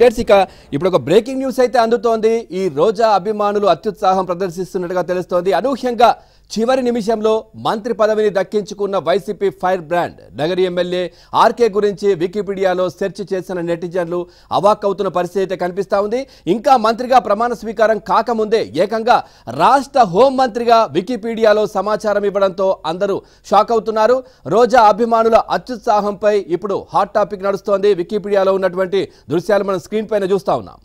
Updates ఇక ఇప్పుడు ఒక బ్రేకింగ్ న్యూస్ అయితే అందుతోంది ఈ రోజా అభిమానులు అత్యుత్సాహం ప్రదర్శిస్తున్నట్టుగా తెలుస్తోంది అనూహ్యంగా చివరి నిమిషంలో మంత్రి పదవిని దక్కించుకున్న YCP fire brand Nagari MLA RK గురించి వికీపీడియాలో సెర్చ్ చేసిన నెటిజన్లు అవాక్కవుతున్న పరిస్థితి అయితే కనిపిస్తా ఉంది ఇంకా మంత్రిగా ప్రమాణ స్వీకారం కాకముందే ఏకంగా రాష్ట్ర హోంమంత్రిగా వికీపీడియాలో సమాచారం ఇవ్వడంతో అందరూ షాక్ అవుతున్నారు రోజా అభిమానుల అత్యుత్సాహంపై ఇప్పుడు హాట్ టాపిక్ నడుస్తోంది వికీపీడియాలో ఉన్నటువంటి దృశ్యాలు మనం స్క్రీన్ పైన చూస్తా ఉన్నాం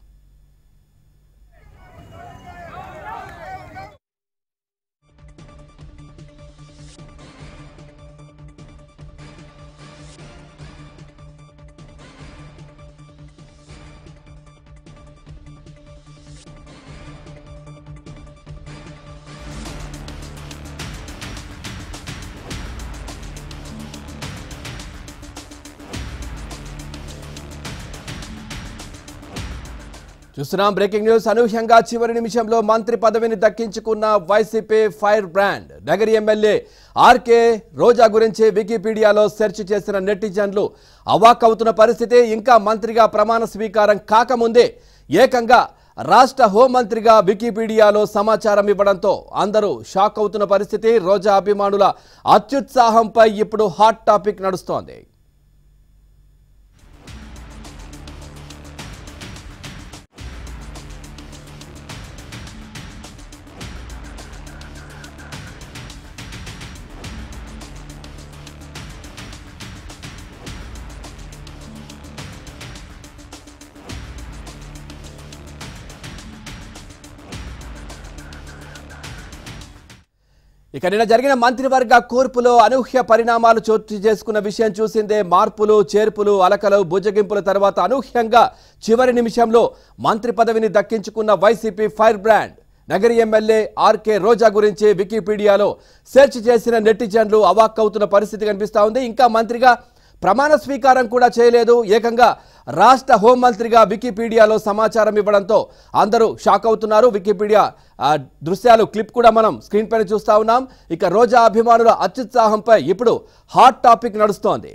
చూస్తున్నాం బ్రేకింగ్ న్యూస్ అనూహ్యంగా చివరి నిమిషంలో మంత్రి పదవిని దక్కించుకున్న YCP fire brand Nagari MLA RK Roja గురించి వికీపీడియాలో సెర్చ్ చేసిన నెటిజన్లు అవాక్కవుతున్న పరిస్థితి ఇంకా మంత్రిగా ప్రమాణ స్వీకారం కాకముందే ఏకంగా రాష్ట్ర హోంమంత్రిగా వికీపీడియాలో సమాచారం ఇవ్వడంతో అందరూ షాక్ అవుతున్న పరిస్థితి రోజా అభిమానుల అత్యుత్సాహంపై ఇప్పుడు హాట్ టాపిక్ నడుస్తోంది ఇక నిన్న జరిగిన మంత్రివర్గ కూర్పులో అనూహ్య పరిణామాలు చోటు చేసుకున్న విషయం చూసిందే మార్పులు చేర్పులు అలకలు బుజ్జగింపుల తర్వాత అనూహ్యంగా చివరి నిమిషంలో మంత్రి పదవిని దక్కించుకున్న YCP fire brand Nagari MLA RK Roja గురించి వికీపీడియాలో సెర్చ్ చేసిన నెటిజన్లు అవాక్కవుతున్న పరిస్థితి కనిపిస్తా ఉంది ఇంకా మంత్రిగా ప్రమాణ స్వీకారం కూడా చేయలేదు ఏకంగా రాష్ట్ర హోంమంత్రిగా వికీపీడియాలో సమాచారం ఇవ్వడంతో అందరూ షాక్ అవుతున్నారు వికీపీడియా ఆ, దృశ్యాలు క్లిప్ కూడా మనం స్క్రీన్ పైన చూస్తా ఉన్నాం ఇక రోజా అభిమానుల అత్యుత్సాహంపై ఇప్పుడు హాట్ టాపిక్ నడుస్తోంది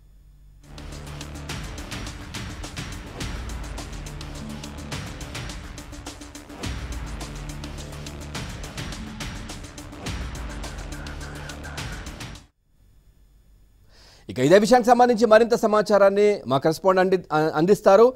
ఇక ఇదే విషయానికి సంబంధించి మరింత సమాచారాన్ని మా కరెస్పాండెంట్ అంది అందిస్తారు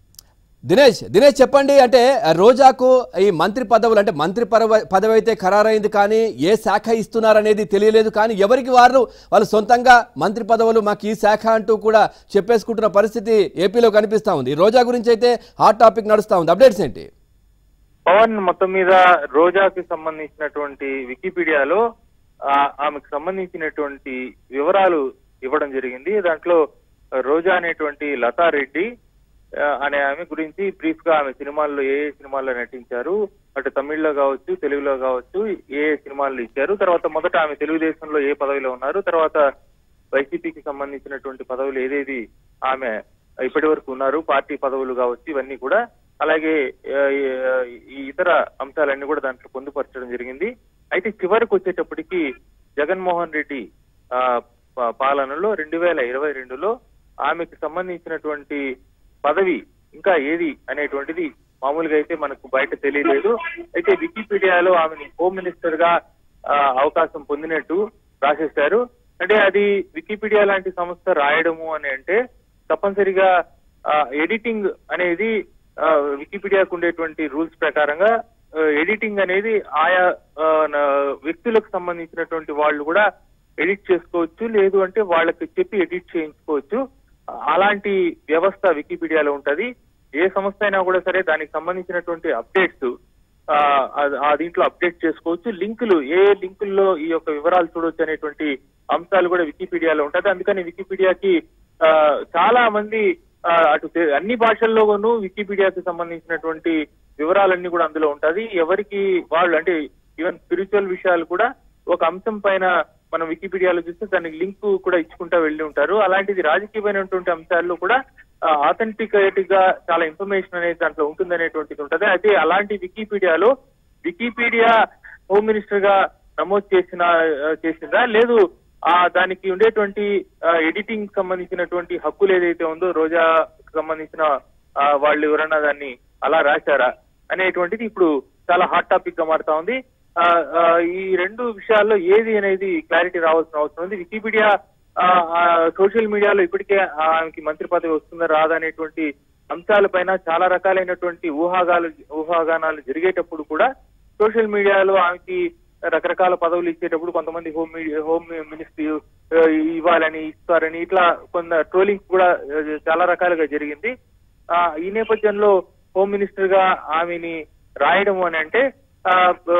దినేష్ దినేష్ చెప్పండి అంటే రోజాకు ఈ మంత్రి పదవులు అంటే మంత్రి పదవి పదవి అయితే ఖరారైంది కానీ ఏ శాఖ ఇస్తున్నారనేది తెలియలేదు కానీ ఎవరికి వారు వాళ్ళు సొంతంగా మంత్రి పదవులు మాకు ఈ శాఖ అంటూ కూడా చెప్పేసుకుంటున్న పరిస్థితి ఏపీలో కనిపిస్తా ఉంది ఈ రోజా గురించి అయితే హాట్ టాపిక్ నడుస్తా ఉంది అప్డేట్స్ ఏంటి పవన్ మొత్తం మీద రోజాకి సంబంధించినటువంటి వికీపీడియాలో ఆ, ఆమెకు సంబంధించినటువంటి వివరాలు ఇవ్వడం జరిగింది దాంట్లో రోజా అనేటువంటి లతారెడ్డి ఆ, అనే ఆమె గురించి బ్రీఫ్ గా ఆమె సినిమాల్లో ఏ ఏ సినిమాల్లో నటించారు అటు తమిళ్లో కావచ్చు తెలుగులో కావచ్చు ఏ ఏ సినిమాల్లో ఇచ్చారు తర్వాత మొదట ఆమె తెలుగుదేశంలో ఏ పదవిలో ఉన్నారు తర్వాత వైసీపీకి సంబంధించినటువంటి పదవులు ఏదేది ఆమె ఇప్పటి వరకు ఉన్నారు పార్టీ పదవులు కావచ్చు ఇవన్నీ కూడా అలాగే ఆ, ఈ ఇతర అంశాలన్నీ కూడా దాంట్లో పొందుపరచడం జరిగింది అయితే చివరికి వచ్చేటప్పటికి జగన్మోహన్ రెడ్డి ఆ, ప- పాలనలో రెండు వేల ఇరవై రెండులో ఆమెకు సంబంధించినటువంటి పదవి ఇంకా ఏది అనేటువంటిది మామూలుగా అయితే మనకు బయట తెలియలేదు అయితే వికీపీడియాలో ఆమెని హోమ్ మినిస్టర్ గా ఆ, అవకాశం పొందినట్టు రాసేశారు అంటే అది వికీపీడియా లాంటి సంస్థ రాయడము అని అంటే తప్పనిసరిగా ఎడిటింగ్ అనేది ఆ, వికీపీడియాకు ఉండేటువంటి రూల్స్ ప్రకారంగా ఆ, ఎడిటింగ్ అనేది ఆయా ఆ, నా- వ్యక్తులకు సంబంధించినటువంటి వాళ్ళు కూడా ఎడిట్ చేసుకోవచ్చు లేదు అంటే వాళ్ళకి చెప్పి ఎడిట్ చేయించుకోవచ్చు అలాంటి వ్యవస్థ వికీపీడియాలో ఉంటది ఏ సంస్థ అయినా కూడా సరే దానికి సంబంధించినటువంటి అప్డేట్స్ ఆ ఆ- ఆ దీంట్లో అప్డేట్ చేసుకోవచ్చు లింకులు ఏ లింకుల్లో ఈ యొక్క వివరాలు చూడొచ్చు అనేటువంటి అంశాలు కూడా వికీపీడియాలో ఉంటది అందుకని వికీపీడియాకి ఆ, చాలా మంది ఆ, అటు తె- అన్ని భాషల్లోనూ వికీపీడియాకి సంబంధించినటువంటి వివరాలన్నీ కూడా అందులో ఉంటది ఎవరికి వాళ్ళు అంటే ఈవెన్ స్పిరిచువల్ విషయాలు కూడా ఒక అంశం పైన మనం వికీపీడియాలో చూస్తే దానికి లింక్ కూడా ఇచ్చుకుంటా వెళ్ళి ఉంటారు అలాంటిది రాజకీయమైనటువంటి అంశాల్లో కూడా ఆథెంటికేట్ గా చాలా ఇన్ఫర్మేషన్ అనేది దాంట్లో ఉంటుందనేటువంటిది ఉంటది అయితే అలాంటి వికీపీడియాలో వికీపీడియా హోమ్ మినిస్టర్ గా నమోదు చేసిన ఆ, చేసిందా లేదు ఆ దానికి ఉండేటువంటి ఎడిటింగ్ సంబంధించినటువంటి హక్కులు ఏదైతే ఉందో రోజా సంబంధించిన ఆ, వాళ్ళు ఎవరన్నా దాన్ని అలా రాశారా అనేటువంటిది ఇప్పుడు చాలా హాట్ టాపిక్ గా మారుతా ఉంది ఆ, ఆ, ఈ రెండు విషయాల్లో ఏది అనేది క్లారిటీ రావాల్సిన అవసరం ఉంది వికీపీడియా సోషల్ మీడియాలో ఇప్పటికే ఆమెకి మంత్రి పదవి వస్తుందా రాదా అనేటువంటి అంశాలపైన చాలా రకాలైనటువంటి ఊహాగాలు ఊహాగానాలు జరిగేటప్పుడు కూడా సోషల్ మీడియాలో ఆమెకి రకరకాల పదవులు ఇచ్చేటప్పుడు కొంతమంది హోమ్ మీడియా హోమ్ మినిస్ట్రీ ఆ, ఇవ్వాలని ఇస్తారని ఇట్లా కొంత ట్రోలింగ్ కూడా ఆ, చాలా రకాలుగా జరిగింది ఆ, ఈ నేపథ్యంలో హోమ్ మినిస్టర్ గా ఆమెని రాయడం అని అంటే ఆ,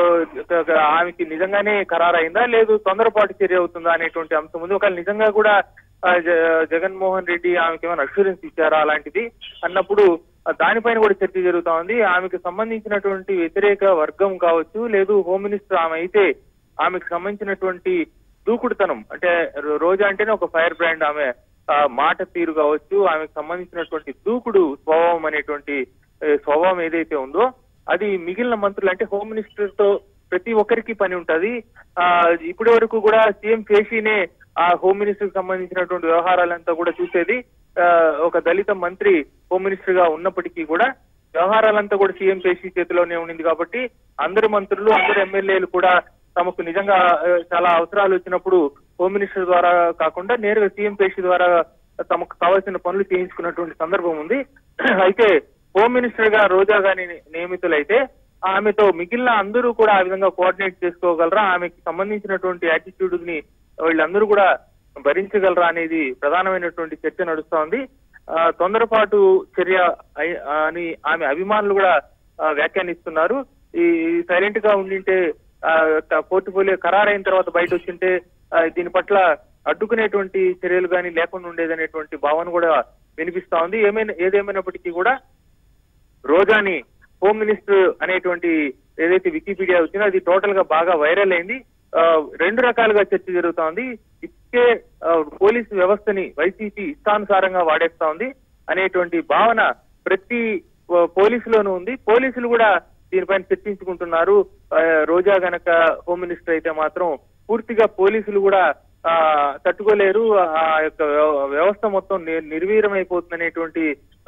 ఆ, ఆమెకి నిజంగానే ఖరారైందా లేదు తొందరపాటు చర్య అవుతుందా అనేటువంటి అంశం ఉంది ఒకవేళ నిజంగా కూడా ఆ, జ- జగన్మోహన్ రెడ్డి ఆమెకి ఏమైనా అష్యూరెన్స్ ఇచ్చారా అలాంటిది అన్నప్పుడు ఆ, దానిపైన కూడా చర్చ జరుగుతా ఉంది ఆమెకు సంబంధించినటువంటి వ్యతిరేక వర్గం కావచ్చు లేదు హోమ్ మినిస్టర్ ఆమె అయితే ఆమెకు సంబంధించినటువంటి దూకుడుతనం అంటే రో- రోజా అంటేనే ఒక ఫైర్ బ్రాండ్ ఆమె ఆ, మాట తీరు కావచ్చు ఆమెకు సంబంధించినటువంటి దూకుడు స్వభావం అనేటువంటి ఏ, స్వభావం ఏదైతే ఉందో అది మిగిలిన మంత్రులు అంటే హోమ్ మినిస్టర్ తో ప్రతి ఒక్కరికి పని ఉంటది ఆ ఇప్పటి వరకు కూడా సీఎం కేసీనే ఆ హోమ్ మినిస్టర్ కి సంబంధించినటువంటి వ్యవహారాలంతా కూడా చూసేది ఆ, ఒక దళిత మంత్రి హోమ్ మినిస్టర్ గా ఉన్నప్పటికీ కూడా వ్యవహారాలంతా కూడా సీఎం కేసీ చేతిలోనే ఉండింది కాబట్టి అందరు మంత్రులు అందరు ఎమ్మెల్యేలు కూడా తమకు నిజంగా ఆ, చాలా అవసరాలు వచ్చినప్పుడు హోమ్ మినిస్టర్ ద్వారా కాకుండా నేరుగా సీఎం కేసీ ద్వారా తమకు కావాల్సిన పనులు చేయించుకున్నటువంటి సందర్భం ఉంది అయితే హోమ్ మినిస్టర్ గా రోజా గాని నియమితులైతే ఆమెతో మిగిలిన అందరూ కూడా ఆ విధంగా కోఆర్డినేట్ చేసుకోగలరా ఆమెకి సంబంధించినటువంటి యాటిట్యూడ్ ని వీళ్ళందరూ కూడా భరించగలరా అనేది ప్రధానమైనటువంటి చర్చ నడుస్తా ఉంది ఆ, తొందరపాటు చర్య అయి- అని ఆమె అభిమానులు కూడా ఆ, వ్యాఖ్యానిస్తున్నారు ఈ సైలెంట్ గా ఉండింటే పోర్ట్ఫోలియో ఖరారైన తర్వాత బయట వచ్చింటే ఆ, దీని పట్ల అడ్డుకునేటువంటి చర్యలు కానీ లేకుండా ఉండేదనేటువంటి భావన కూడా వినిపిస్తా ఉంది ఏమైనా ఏదేమైనప్పటికీ కూడా రోజాని హోమ్ మినిస్టర్ అనేటువంటి ఏదైతే వికీపీడియా వచ్చిందో అది టోటల్ గా బాగా వైరల్ అయింది ఆ, రెండు రకాలుగా చర్చ జరుగుతా ఉంది ఇచ్చే ఆ, పోలీసు వ్యవస్థని వైసీపీ ఇష్టానుసారంగా వాడేస్తా ఉంది అనేటువంటి భావన ప్రతి ఆ, పోలీసులోనూ ఉంది పోలీసులు కూడా దీనిపైన చర్చించుకుంటున్నారు ఆ, రోజా గనక హోమ్ మినిస్టర్ అయితే మాత్రం పూర్తిగా పోలీసులు కూడా ఆ తట్టుకోలేరు ఆ యొక్క వ్యవ- వ్యవస్థ మొత్తం ని- నిర్వీర్యమైపోతుంది అనేటువంటి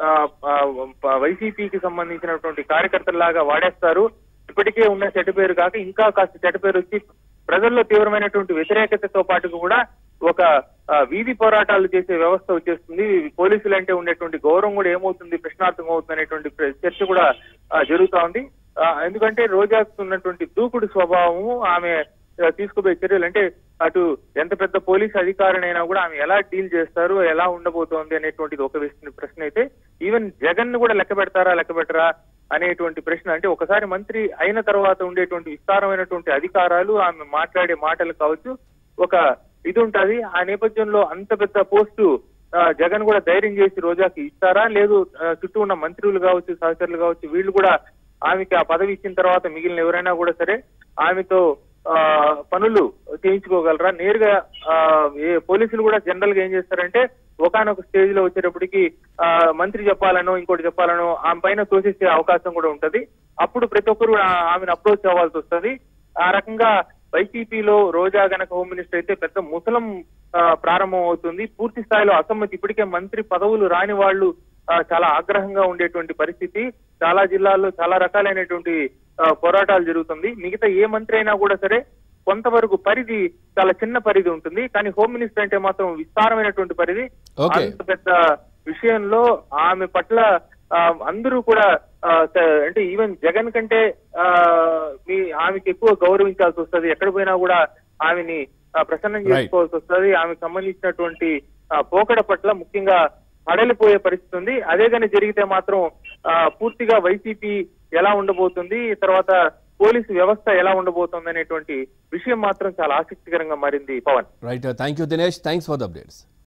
వైసీపీకి సంబంధించినటువంటి కార్యకర్తల్లాగా వాడేస్తారు ఇప్పటికే ఉన్న చెడ్డ పేరు కాక ఇంకా కాస్త చెడ్డ పేరు వచ్చి ప్రజల్లో తీవ్రమైనటువంటి వ్యతిరేకతతో పాటు కూడా ఒక ఆ, వీధి పోరాటాలు చేసే వ్యవస్థ వచ్చేస్తుంది పోలీసులు అంటే ఉండేటువంటి గౌరవం కూడా ఏమవుతుంది ప్రశ్నార్థకం అవుతుంది అనేటువంటి ప్ర- చర్చ కూడా ఆ, జరుగుతా ఉంది ఆ, ఎందుకంటే రోజాకు ఉన్నటువంటి దూకుడు స్వభావము ఆమె ఆ, తీసుకుపోయే చర్యలు అంటే అటు ఎంత పెద్ద పోలీస్ అధికారినైనా కూడా ఆమె ఎలా డీల్ చేస్తారు ఎలా ఉండబోతోంది అనేటువంటిది ఒక విషయం- ప్రశ్న అయితే ఈవెన్ జగన్ ను కూడా లెక్క పెడతారా లెక్క పెట్టరా అనేటువంటి ప్రశ్న అంటే ఒకసారి మంత్రి అయిన తర్వాత ఉండేటువంటి విస్తారమైనటువంటి అధికారాలు ఆమె మాట్లాడే మాటలు కావచ్చు ఒక ఇది ఉంటది ఆ నేపథ్యంలో అంత పెద్ద పోస్టు ఆ, జగన్ కూడా ధైర్యం చేసి రోజాకి ఇస్తారా లేదు ఆ, చుట్టూ ఉన్న మంత్రులు కావచ్చు సహచరులు కావచ్చు వీళ్ళు కూడా ఆమెకి ఆ పదవి ఇచ్చిన తర్వాత మిగిలిన ఎవరైనా కూడా సరే ఆమెతో ఆ, పనులు చేయించుకోగలరా నేరుగా ఆ, ఏ పోలీసులు కూడా జనరల్ గా ఏం చేస్తారంటే ఒకనొక స్టేజ్ లో వచ్చేటప్పటికి ఆ, మంత్రి చెప్పాలనో ఇంకోటి చెప్పాలనో ఆమె పైన తోసేసే అవకాశం కూడా ఉంటది అప్పుడు ప్రతి ఒక్కరు ఆ- ఆమెను అప్రోచ్ అవ్వాల్సి వస్తది ఆ రకంగా వైసీపీలో రోజా గనక హోమ్ మినిస్టర్ అయితే పెద్ద ముసలం ఆ, ప్రారంభం అవుతుంది పూర్తి స్థాయిలో అసమ్మతి ఇప్పటికే మంత్రి పదవులు రాని వాళ్ళు ఆ, చాలా ఆగ్రహంగా ఉండేటువంటి పరిస్థితి చాలా జిల్లాల్లో చాలా రకాలైనటువంటి ఆ, పోరాటాలు జరుగుతుంది మిగతా ఏ మంత్రి అయినా కూడా సరే కొంతవరకు పరిధి చాలా చిన్న పరిధి ఉంటుంది కానీ హోమ్ మినిస్టర్ అంటే మాత్రం విస్తారమైనటువంటి పరిధి Okay. అంత పెద్ద విషయంలో ఆమె పట్ల ఆ, అందరూ కూడా ఆ, త- అంటే ఈవెన్ జగన్ కంటే ఆ, మీ ఆమెకి ఎక్కువ గౌరవించాల్సి వస్తది ఎక్కడ పోయినా కూడా ఆమెని ఆ, ప్రసన్నం Right. చేసుకోవాల్సి వస్తది ఆమెకు సంబంధించినటువంటి ఆ, పోకడ పట్ల ముఖ్యంగా హడలిపోయే పరిస్థితి ఉంది అదే కానీ జరిగితే మాత్రం ఆ, పూర్తిగా వైసీపీ ఎలా ఉండబోతుంది తర్వాత పోలీసు వ్యవస్థ ఎలా ఉండబోతుంది అనేటువంటి విషయం మాత్రం చాలా ఆసక్తికరంగా మారింది Pawan right thank you Dinesh thanks for the updates